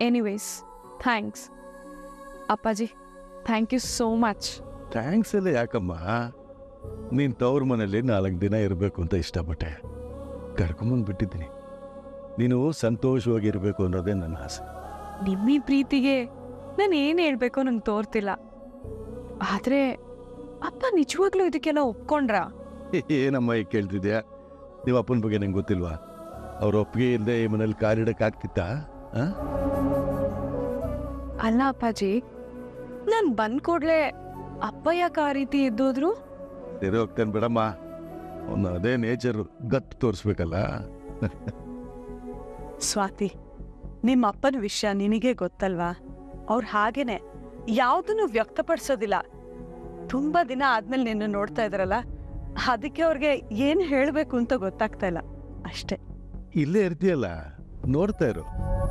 Anyways thanks Appaji thank you so much thanks ಎಲ್ಲ ಯಾಕಮ್ಮ ನೀನು ತವ್ರ ಮನೇಲಿ ನಾಲ್ಕು ದಿನ ಇರಬೇಕು ಅಂತ ಇಷ್ಟಪಟ್ಟೆ ಕರ್ಕೊಂಬಂದು ಬಿಟ್ಟಿದ್ದೀನಿ ನೀನು ಸಂತೋಷವಾಗಿರಬೇಕು ಅನ್ನೋದೇ ನನ್ನ ಆಸೆ ನಿಮ್ಮ ಈ ಪ್ರೀತಿಗೆ ನಾನು ಏನು ಹೇಳಬೇಕೋ ನಂಗೆ ತೋರ್ತಿಲ್ಲ ಆದರೆ ಅಪ್ಪ ನಿಜವಾಗ್ಲೂ ಇದಕ್ಕೆಲ್ಲ ಒಪ್ಕೊಂಡ್ರಾ ಏನಮ್ಮ ಈಗ ಕೇಳ್ತಿದ್ಯಾ ನಿಮ್ಮ ಅಪ್ಪನ ಬಗ್ಗೆ ನಂಗೆ ಗೊತ್ತಿಲ್ವಾ ಅವ್ರ ಒಪ್ಪಿಗೆ ಇಲ್ಲದೆ ಈ ಮನೇಲಿ ಕಾರಿಡಕ್ಕೆ ಆಗ್ತಿತ್ತಾ ಆ? ಅಲ್ಲ ಅಪ್ಪಾಜಿ ನಾನು ಬಂದ ಕೂಡಲೇ ಅಪ್ಪ ಯಾಕೆ ಆ ರೀತಿ ಎದ್ದೋದ್ರು ಸರಿ ಹೋಗ್ತೇನೆ ಬಿಡಮ್ಮ ಅವನು ಅದೇ ನೇಚರು ಗತ್ತು ತೋರಿಸ್ಬೇಕಲ್ಲ ಸ್ವಾತಿ ನಿಮ್ಮ ಅಪ್ಪನ ವಿಷಯ ನಿನಗೆ ಗೊತ್ತಲ್ವಾ ಅವ್ರು ಹಾಗೇನೆ ಯಾವುದನ್ನು ವ್ಯಕ್ತಪಡಿಸೋದಿಲ್ಲ ತುಂಬಾ ದಿನ ಆದ್ಮೇಲೆ ನಿನ್ನ ನೋಡ್ತಾ ಇದಾರಲ್ಲ ಅದಕ್ಕೆ ಅವ್ರಿಗೆ ಏನು ಹೇಳಬೇಕು ಅಂತ ಗೊತ್ತಾಗ್ತಾ ಇಲ್ಲ ಅಷ್ಟೇ ಇಲ್ಲೇ ಇರ್ತೀಯಲ್ಲ ನೋಡ್ತಾ ಇರು